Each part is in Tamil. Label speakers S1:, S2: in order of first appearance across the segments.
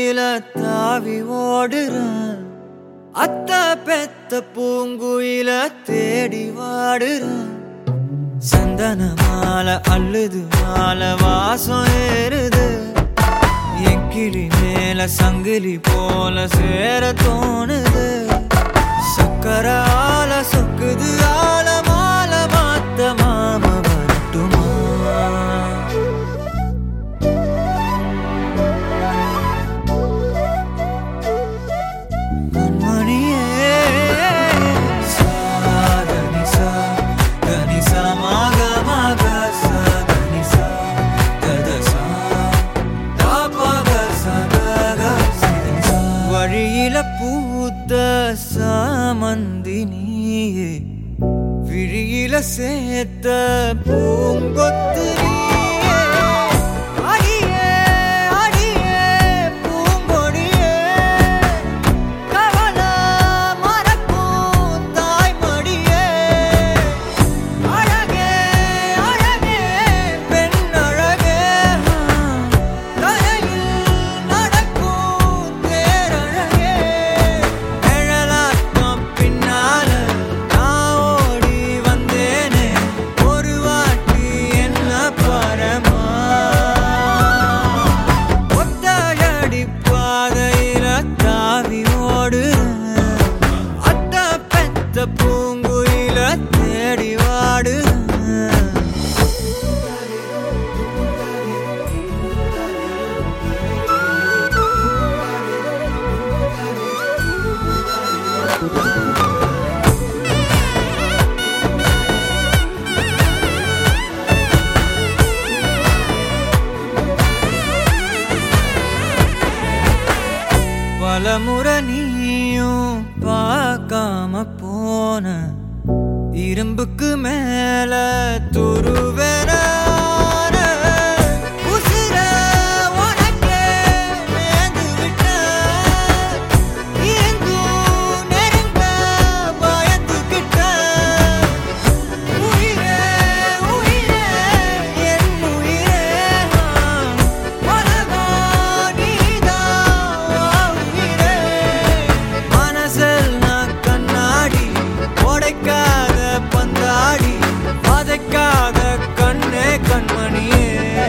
S1: பூங்குயில தாவி ஓடுறேன் அத்த பெத்த பூங்குயில தேடி வாடுறேன் சந்தன மாலை அள்ளுது மாலை வாசம் ஏறுது என் கிளி மேல சங்கிலி போல சேர தோணுது சக்கர ஆல சொக்குது ஆல மால மாத்த மாம வரட்டுமா கண்மணியே சாதனி சா கனி சா மாக மாக சா கனி சா கத சா தாபக சா கக சிதனி சா வழியில பூத்த சாமந்தி நீயே விழியில சேர்த்த பூங்கொத்து நீயே. அடியே, அடியே, பூங்கொடியே கவல மறக்கும் தாய்மடியே அழகே அழகே பெண் அழகே தலையில் நடக்கும் தேரழகே நிழலாட்டம் பின்னால நான் ஓடி வந்தேனே ஒரு வாட்டி என்ன பரமா ஒத்தையடி பாதையில தாவி ஓடுறேன் அத்த பெத்த பூங்குயில தேடி வாடுறேன் பலமுறை நீயும் பார்க்காம போன இரும்புக்கு மேல துருவென உசிர உனக்கே நேர்ந்து விட்டேன். இருந்தும் நெருங்க பயந்துகிட்டேன். உயிரே, உயிரே, என் உயிரே, உலகம் நீதான் உயிரே. மனசில் நான் கண்ணாடி உடைக்காத பந்தாடி வதைக்காத கண்ணே கண்மணியே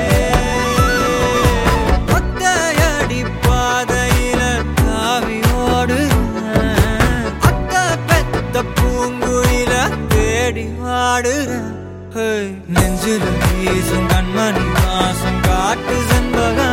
S1: ஒத்தையடி பாதையில தாவி ஓடுறேன் அத்த பெத்த பூங்குயில தேடி வாடுறேன் ஹே, நெஞ்சில வீசும் கண்மணி வாசம் காட்டு செண்பக